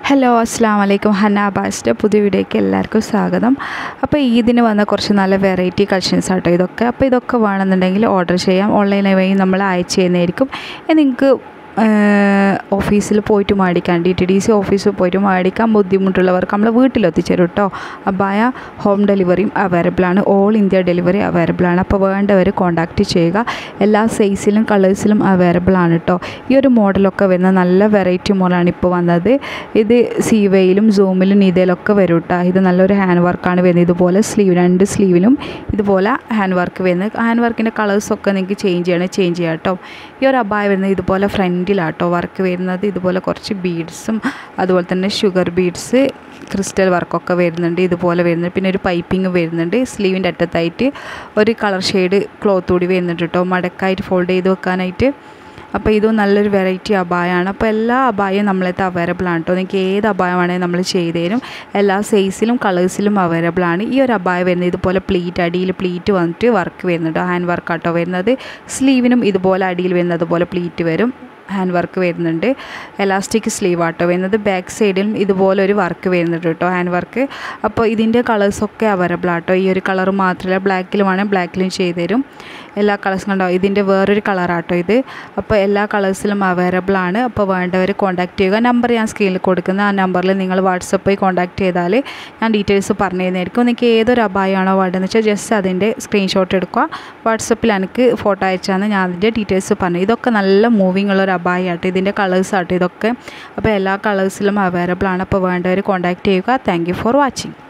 hello അസ്സാം വലൈക്കും Hannah അബാസിൻ്റെ പുതിയ വീഡിയോയ്ക്ക് എല്ലാവർക്കും സ്വാഗതം അപ്പോൾ ഈദിന് വന്ന കുറച്ച് നല്ല വെറൈറ്റി കളക്ഷൻസ് ആട്ടോ ഇതൊക്കെ അപ്പോൾ ഇതൊക്കെ വേണമെന്നുണ്ടെങ്കിൽ ഓർഡർ ചെയ്യാം ഓൺലൈൻ വഴി നമ്മൾ അയച്ചു ചെയ്യുന്നതായിരിക്കും നിങ്ങൾക്ക് ഓഫീസിൽ പോയിട്ട് മേടിക്കാൻ ഡി ടി ഡി സി ഓഫീസിൽ പോയിട്ട് മേടിക്കാൻ ബുദ്ധിമുട്ടുള്ളവർക്ക് നമ്മൾ വീട്ടിലെത്തിച്ചേരും കേട്ടോ അബായ ഹോം ഡെലിവറിയും അവൈലബിൾ ആണ് ഓൾ ഇന്ത്യ ഡെലിവറി അവൈലബിൾ ആണ് അപ്പോൾ വേണ്ടവർ കോൺടാക്റ്റ് ചെയ്യുക എല്ലാ സൈസിലും കളേഴ്സിലും അവൈലബിൾ ആണ് കേട്ടോ ഈ ഒരു മോഡലൊക്കെ വരുന്ന നല്ല വെറൈറ്റി മോഡലാണ് ഇപ്പോൾ വന്നത് ഇത് സീവയിലും സൂമിലും നീതയിലൊക്കെ വരും കേട്ടോ ഇത് നല്ലൊരു ഹാൻഡ് വർക്കാണ് വരുന്നത് ഇതുപോലെ സ്ലീവ് രണ്ട് സ്ലീവിലും ഇതുപോലെ ഹാൻഡ് വർക്ക് വരുന്നത് ഹാൻഡ് വർക്കിൻ്റെ കളേഴ്സൊക്കെ നിങ്ങൾക്ക് ചേഞ്ച് ചെയ്യണം ചേഞ്ച് ചെയ്യാം കേട്ടോ ഈ ഒരു അബായ വരുന്നത് ഇതുപോലെ ഫ്രണ്ടിലാട്ടോ വർക്ക് വരുന്നത് ഇതുപോലെ കുറച്ച് ബീഡ്സും അതുപോലെ തന്നെ ഷുഗർ ബീഡ്സ് ക്രിസ്റ്റൽ വർക്കൊക്കെ വരുന്നുണ്ട് ഇതുപോലെ വരുന്നുണ്ട് പിന്നെ ഒരു പൈപ്പിംഗ് വരുന്നുണ്ട് സ്ലീവിൻ്റെ അറ്റത്തായിട്ട് ഒരു കളർ ഷെയ്ഡ് ക്ലോത്ത് കൂടി വരുന്നുണ്ട് കേട്ടോ മടക്കായിട്ട് ഫോൾഡ് ചെയ്ത് വെക്കാനായിട്ട് അപ്പോൾ ഇതും നല്ലൊരു വെറൈറ്റി അബായമാണ് അപ്പോൾ എല്ലാ അബായയും നമ്മളത്തെ അവൈലബിൾ ആണ് കേട്ടോ നിങ്ങൾക്ക് ഏത് അബായം വേണമെങ്കിൽ നമ്മൾ ചെയ്തു തരും എല്ലാ സൈസിലും കളേഴ്സിലും അവൈലബിൾ ആണ് ഈ ഒരു അബായ വരുന്നത് ഇതുപോലെ പ്ലീറ്റ് അടിയിൽ പ്ലീറ്റ് വന്നിട്ട് വർക്ക് വരുന്നുണ്ട് ഹാൻഡ് വർക്ക് ആട്ടോ വരുന്നത് സ്ലീവിനും ഇതുപോലെ അടിയിൽ വരുന്നത് പോലെ പ്ലീറ്റ് വരും ഹാൻഡ് വർക്ക് വരുന്നുണ്ട് എലാസ്റ്റിക് സ്ലീവ് ആട്ടോ വരുന്നത് ബാക്ക് സൈഡിലും ഇതുപോലെ ഒരു വർക്ക് വരുന്നുണ്ട് കേട്ടോ ഹാൻഡ് വർക്ക് അപ്പോൾ ഇതിൻ്റെ കളേഴ്സൊക്കെ അവൈലബിൾ ആട്ടോ ഈ ഒരു കളർ മാത്രമല്ല ബ്ലാക്കിലും വേണമെങ്കിൽ ബ്ലാക്കിലും ചെയ്തു തരും എല്ലാ കളേഴ്സും കണ്ടോ ഇതിൻ്റെ വേറൊരു കളറാട്ടോ ഇത് അപ്പോൾ എല്ലാ കളേഴ്സിലും അവൈലബിൾ ആണ് അപ്പോൾ വേണ്ടവർ കോൺടാക്ട് ചെയ്യുക നമ്പർ ഞാൻ സ്ക്രീനിൽ കൊടുക്കുന്ന ആ നമ്പറിൽ നിങ്ങൾ വാട്സപ്പിൽ കോൺടാക്ട് ചെയ്താൽ ഞാൻ ഡീറ്റെയിൽസ് പറഞ്ഞു തരുന്നതായിരിക്കും നിങ്ങൾക്ക് ഏതൊരു അപായമാണോ വേണ്ടതെന്ന് വെച്ചാൽ ജസ്റ്റ് അതിൻ്റെ സ്ക്രീൻഷോട്ട് എടുക്കുക വാട്സപ്പിൽ എനിക്ക് ഫോട്ടോ അയച്ചാന്ന് ഞാൻ അതിൻ്റെ ഡീറ്റെയിൽസ് പറഞ്ഞു ഇതൊക്കെ നല്ല മൂവിങ് ഉള്ള ഒരു അപായമാട്ടോ ഇതിൻ്റെ കളേഴ്സ് ആട്ടോ ഇതൊക്കെ അപ്പോൾ എല്ലാ കളേഴ്സിലും അവൈലബിൾ ആണ് അപ്പോൾ വേണ്ടവർ കോൺടാക്ട് ചെയ്യുക താങ്ക് ഫോർ വാച്ചിങ്